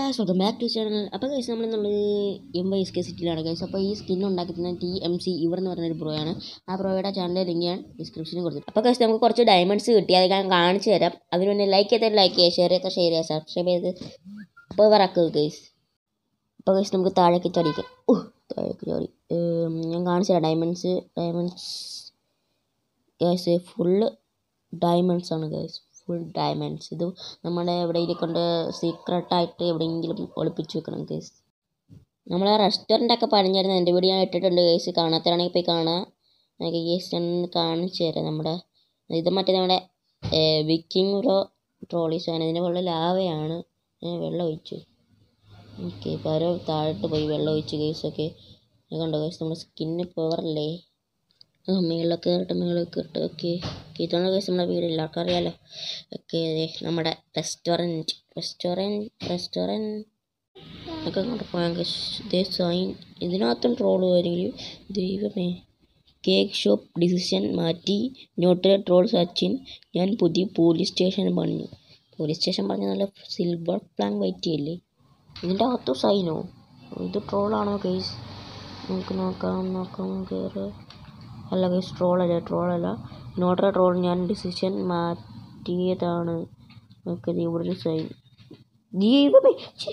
Guys welcome back to channel അപ്പോൾ guys നമ്മൾ M Y S K സിറ്റിയിലാണ് guys അപ്പോൾ ഈ സ്കിൻ ഉണ്ടാക്കുന്നത് ടി എം സി ഇവർ എന്ന് പറഞ്ഞൊരു ബ്രോ ആണ് ആ ബ്രോയുടെ ചാനലിൽ ലിങ്ക് ഞാൻ ഡിസ്ക്രിപ്ഷനിൽ കൊടുത്തു അപ്പോൾ ഗൈസ് നമുക്ക് കുറച്ച് ഡയമണ്ട്സ് കിട്ടി അത് ഞാൻ കാണിച്ചു തരാം അതിന് വേണ്ടി ലൈക്ക് ചെയ്താൽ ലൈക്ക് ചെയ്യുക ഷെയർ ചെയ്താൽ ഷെയർ ചെയ്യുക സബ്സ്ക്രൈബ് ചെയ്ത് അപ്പോൾ ഇവറാക്കുക ഗൈസ് അപ്പോൾ ഗൈസ് നമുക്ക് താഴേക്ക് ചടിക്കാം ഓ താഴേക്ക് ചടി ഏം, ഞാൻ കാണിച്ചു തരാം diamonds diamonds guys full diamonds ആണ് ഗൈസ് ഫുൾ ഡയമണ്ട്സ് ഇത് നമ്മുടെ എവിടെയെങ്കിലും കൊണ്ട് സീക്രട്ടായിട്ട് എവിടെയെങ്കിലും ഒളിപ്പിച്ച് വെക്കണം കേസ് നമ്മളെ റെസ്റ്റോറൻ്റ് ഒക്കെ പണിഞ്ഞിരുന്നു എൻ്റെ വീഡിയോ ഞാൻ ഇട്ടിട്ടുണ്ട് കേസ് കാണാത്തതാണെങ്കിൽ പോയി കാണാം എനിക്ക് കേസ് ഞാൻ ഒന്ന് കാണിച്ചു തരാം നമ്മുടെ ഇത് മറ്റേ നമ്മുടെ വിക്കിംഗ് ബ്രോ ട്രോളീസ് ആണ് ഇതിൻ്റെ വെള്ളം ലാവയാണ് ഞാൻ വെള്ളം ഒഴിച്ചു ഓക്കെ ഇപ്പോൾ ആരോ താഴോട്ട് പോയി വെള്ളം ഒഴിച്ചു കേസൊക്കെ കണ്ടോ കേസ് നമ്മുടെ സ്കിന്ന് പവറല്ലേ ആ മേളിലൊക്കെ കയറട്ടെ മേളിൽ കയറട്ടെ ഓക്കെ ഇതാണ് കേസ് നമ്മുടെ വീട് എല്ലാവർക്കും അറിയാലോ ഓക്കെ നമ്മുടെ റെസ്റ്റോറൻറ്റ് റെസ്റ്റോറൻറ്റ് റെസ്റ്റോറൻറ്റ് ഒക്കെ കൊണ്ട് പോയാൽ ഇതേ സൈൻ ഇതിനകത്തും ട്രോൾ വരികയും ദൈവമേ കേക്ക് ഷോപ്പ് ഡിസിഷൻ മാറ്റി നോട്ടിലെ ട്രോൾ സച്ചിൻ ഞാൻ പുതിയ പോലീസ് സ്റ്റേഷൻ പണിഞ്ഞു പോലീസ് സ്റ്റേഷൻ പറഞ്ഞ നല്ല സിൽവർ പ്ലാൻ വൈറ്റ് ചെയ്യില്ലേ ഇതിൻ്റെ അകത്തും സൈനോ ഇത് ട്രോളാണോ കേസ് നമുക്ക് നോക്കാം നോക്കാം കയറി അല്ല ഗൈസ് ട്രോളല്ല ട്രോളല്ല നോട്ടറ ട്രോൾ ഞാൻ ഡിസിഷൻ മാറ്റിയതാണ് ഓക്കെ ഇവിടെ ഒരു സൈൻ ദീപമേ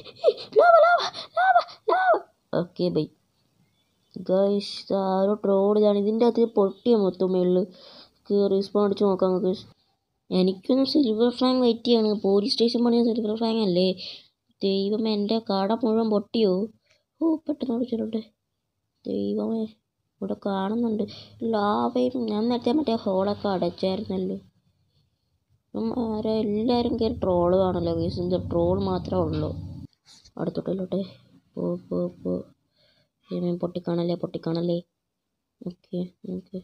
ഓക്കെ ബൈ ഗൈസ് ആരോ ട്രോൾ ഇതാണ് ഇതിൻ്റെ അകത്ത് പൊട്ടിയ മൊത്തം മേളിൽ റീസ്പോൺ അടിച്ച് നോക്കാം ഗൈസ് എനിക്കൊന്നും സിൽവർ ഫ്ലാങ് വെയിറ്റ് ചെയ്യാണ് പോലീസ് സ്റ്റേഷൻ പണിയ സിൽവർ ഫ്ലാങ് അല്ലേ ദൈവമേ എൻ്റെ കട മുഴുവൻ പൊട്ടിയോ ഓ പെട്ടെന്ന് ഓടിച്ചിട്ടുണ്ട് ദൈവമേ ഇവിടെ കാണുന്നുണ്ട് ലാവയും ഞാൻ നേരത്തെ മറ്റേ ഹോളൊക്കെ അടച്ചായിരുന്നല്ലോ ഇപ്പം ആരെ എല്ലാവരും കയറി ട്രോള് കാണല്ലോ ഗീസ് എന്താ ട്രോൾ മാത്രമേ ഉള്ളൂ അടുത്തോട്ടില്ലോട്ടെ പോ പോ പോ ദൈവമേ, പൊട്ടിക്കാണല്ലേ പൊട്ടിക്കാണല്ലേ ഓക്കെ ഓക്കെ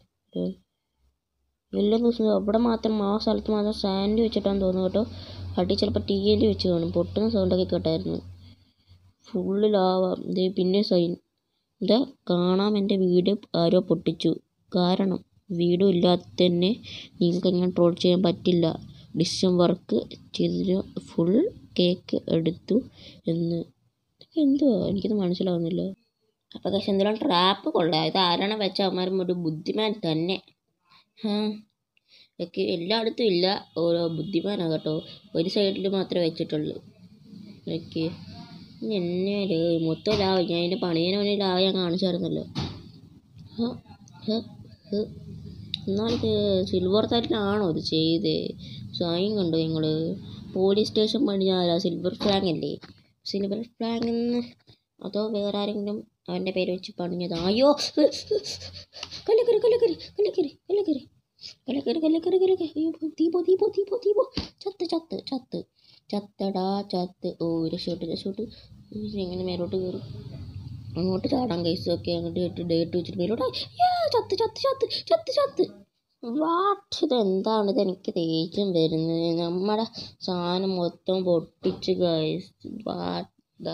എല്ലാ ദിവസവും അവിടെ മാത്രം ആ സ്ഥലത്ത് മാത്രം സാൻഡ് വെച്ചിട്ടാന്ന് തോന്നുന്നു കേട്ടോ അടി ചിലപ്പോൾ ടീ എൻ്റെ വെച്ച് കാണും പൊട്ടുന്ന സൗണ്ടൊക്കെ കേട്ടായിരുന്നു ഫുള്ള് ലാവ ഇത് പിന്നെ സൈൻ ഇത് കാണാം എൻ്റെ വീട് ആരോ പൊട്ടിച്ചു കാരണം വീടും ഇല്ലാത്ത തന്നെ നിങ്ങൾക്ക് ഇങ്ങനെ ട്രോൾ ചെയ്യാൻ പറ്റില്ല ഡിഷൻ വർക്ക് ചെയ്തിട്ട് ഫുൾ കേക്ക് എടുത്തു എന്ന് ഇതൊക്കെ എന്തുവാ എനിക്കത് മനസ്സിലാവുന്നില്ല അപ്പോൾ പക്ഷെ എന്തെങ്കിലും ട്രാപ്പ് കൊള്ളാം ഇത് ആരാണ് വെച്ച അവന്മാരും ഒരു ബുദ്ധിമാൻ തന്നെ ആ ഒക്കെ എല്ലായിടത്തും ഇല്ല ഓരോ ബുദ്ധിമാനാണ് കേട്ടോ ഒരു സൈഡിൽ മാത്രമേ വെച്ചിട്ടുള്ളൂ ഓക്കെ എന്നെ മൊത്തം ലാഭ ഞാൻ അതിൻ്റെ പണിയനെ വേണ്ടി ലാഭ ഞാൻ കാണിച്ചായിരുന്നല്ലോ ഹ, ഹ, ഹ. എന്നാലിത് സിൽവർ തട്ടിലാണോ ഇത് ചെയ്ത് സൈൻ കണ്ടു നിങ്ങൾ പോലീസ് സ്റ്റേഷൻ പണിഞ്ഞാലോ സിൽവർ ഫ്ലാങ് അല്ലേ സിൽവർ ഫ്ലാങ് എന്ന് അതോ വേറെ ആരെങ്കിലും അവൻ്റെ പേര് വെച്ച് പണിഞ്ഞതോ അയ്യോ കല്ലക്കറി കല്ലക്കറി കല്ലക്കറി കല്ലക്കറി കല്ലക്കറി കല്ലക്കറി കല്ലക്കറി അയ്യോ തീപോ തീപോ തീപോ തീപോ ചത്ത് ചത്ത് ചത്ത് ചത്തടാ ചത്ത് ഓ രക്ഷോട്ട് രക്ഷോട്ട് എങ്ങനെ മേലോട്ട് കയറും അങ്ങോട്ട് ചാടാൻ കേസ് ഒക്കെ അങ്ങോട്ട് ഇട്ട് ഡേറ്റ് വെച്ചിട്ട് മേലോട്ട് ഏ, ചത്ത് ചത്ത് ചത്ത് ചത്ത് ചത്ത് വാട്ട് ഇത് എന്താണ് ഇത് എനിക്ക് ദേഷ്യം വരുന്നത് നമ്മുടെ സാധനം മൊത്തം പൊട്ടിച്ച് guys what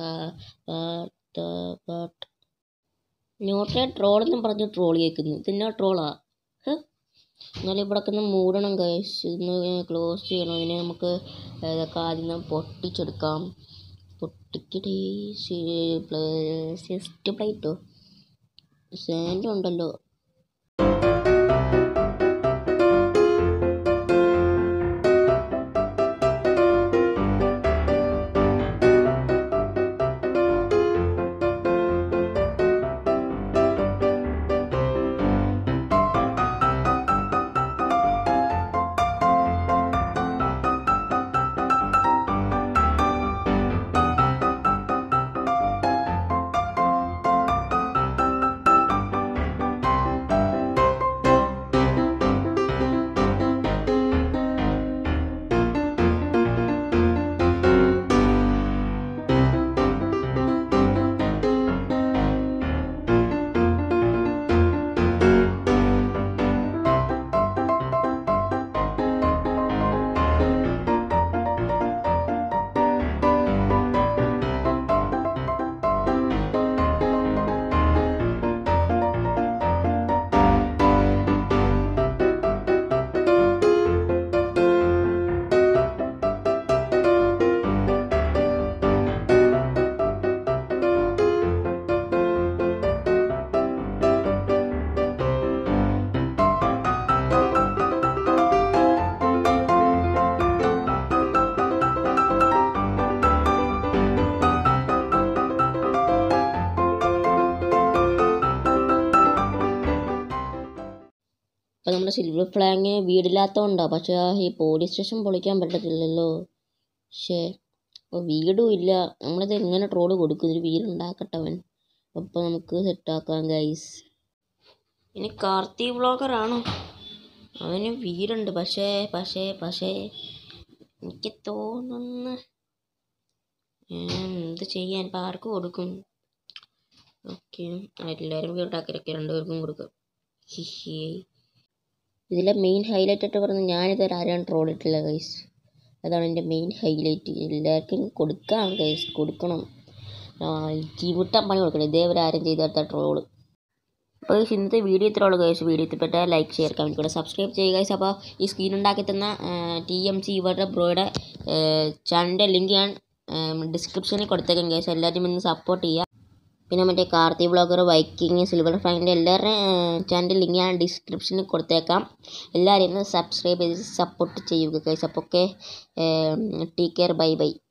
what neutral troll എന്നും പറഞ്ഞ് ട്രോൾ കേൾക്കുന്നു ഇതെന്നാ ട്രോളാ എന്നാലും ഇവിടെ ഒക്കെ ഒന്ന് മൂടണം ഗൈസ് ഇന്ന് ക്ലോസ് ചെയ്യണം ഇതിനെ നമുക്ക് ഇതൊക്കെ ആദ്യം ഒന്ന് പൊട്ടിച്ചെടുക്കാം പൊട്ടിക്കടി സിസ്റ്റ് പ്ലേറ്റോ സാൻഡ് ഉണ്ടല്ലോ ഇപ്പം നമ്മുടെ സിൽവർ ഫ്ലാങ് വീടില്ലാത്തതുകൊണ്ടാണ് പക്ഷേ ഈ പോലീസ് സ്റ്റേഷൻ പൊളിക്കാൻ പറ്റത്തില്ലല്ലോ പക്ഷേ അപ്പോൾ വീടും ഇല്ല നമ്മളിത് എങ്ങനെ ട്രോള് കൊടുക്കും ഒരു വീടുണ്ടാക്കട്ടവൻ അപ്പോൾ നമുക്ക് സെറ്റാക്കാം ഗൈസ് ഇനി കാർത്തി വ്ളോഗറാണോ അവന് വീടുണ്ട് പക്ഷേ പക്ഷേ പക്ഷേ എനിക്ക് തോന്നുന്നു എന്ത് ചെയ്യാൻ ഇപ്പം ആർക്ക് കൊടുക്കും ഓക്കെ എല്ലാവരും വീട്ടാക്കിരൊക്കെ രണ്ടുപേർക്കും കൊടുക്കും ഹിഹി ഇതിലെ മെയിൻ ഹൈലൈറ്റ് ആയിട്ട് പറഞ്ഞ് ഞാനിതുവരെ ആരെയാണ് ട്രോൾ ഇട്ടില്ല ഗൈസ് അതാണ് എൻ്റെ മെയിൻ ഹൈലൈറ്റ് എല്ലാവർക്കും കൊടുക്കാം ഗൈസ് കൊടുക്കണം ചീവിട്ടാൻ പണി കൊടുക്കണം ഇതേവരെ ആരും ചെയ്താത്ത ട്രോള് അപ്പോൾ ഗൈസ് ഇന്നത്തെ വീഡിയോ ഇത്ര ഉള്ളൂ ഗൈസ് വീഡിയോ ഇഷ്ടപ്പെട്ടാൽ ലൈക്ക് ഷെയർ കമൻറ്റ് കൂടെ സബ്സ്ക്രൈബ് ചെയ്യുക ഗൈസ് അപ്പോൾ ഈ സ്ക്രീൻ ഉണ്ടാക്കി തന്ന ടി എം സി ഇവരുടെ ബ്രോയുടെ ചാനലിൻ്റെ ലിങ്ക് ഞാൻ ഡിസ്ക്രിപ്ഷനിൽ കൊടുത്തേക്കാം ഗൈസ് എല്ലാവരും ഇന്ന് സപ്പോർട്ട് ചെയ്യുക പിന്നെ മറ്റേ കാർത്തി ബ്ലോഗർ വൈക്കിങ് സിൽവർ ഫാങ്ങിൻ്റെ എല്ലാവരുടെയും ചാനൽ ലിങ്ക് ഞാൻ ഡിസ്ക്രിപ്ഷനിൽ കൊടുത്തേക്കാം എല്ലാവരും ഒന്ന് സബ്സ്ക്രൈബ് ചെയ്ത് സപ്പോർട്ട് ചെയ്യുക ഗൈസ് അപ്പോൾ okay take care bye by